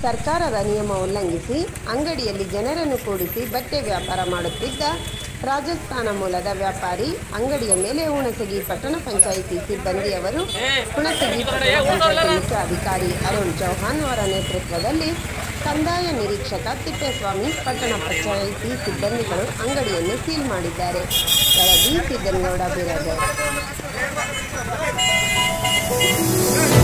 ಸರ್ಕಾರದ ನಿಯಮ ಉಲ್ಲಂಘಿಸಿ ಅಂಗಡಿಯಲ್ಲಿ ಜನರನ್ನು ಕೂಡಿಸಿ ಬಟ್ಟೆ ವ್ಯಾಪಾರ ಮಾಡುತ್ತಿದ್ದ ರಾಜಸ್ಥಾನ ಮೂಲದ ವ್ಯಾಪಾರಿ ಅಂಗಡಿಯ ಮೇಲೆ ಹುಣಸಗಿ ಪಟ್ಟಣ ಪಂಚಾಯಿತಿ ಸಿಬ್ಬಂದಿಯವರು ಹುಣಸಗಿ ಪಟ್ಟಣ ಪಂಚಾಯಿತಿ ಮುಖ್ಯ ಅಧಿಕಾರಿ ಅರುಣ್ ಚೌಹಾಣ್ ಅವರ ನೇತೃತ್ವದಲ್ಲಿ ಕಂದಾಯ ನಿರೀಕ್ಷಕ ತಿಪ್ಪೇಸ್ವಾಮಿ ಪಟ್ಟಣ ಪಂಚಾಯಿತಿ ಸಿಬ್ಬಂದಿಗಳು ಅಂಗಡಿಯನ್ನು ಸೀಲ್ ಮಾಡಿದ್ದಾರೆ ವರದಿ ಸಿದ್ದನಗೌಡ ಬಿರಾದರ್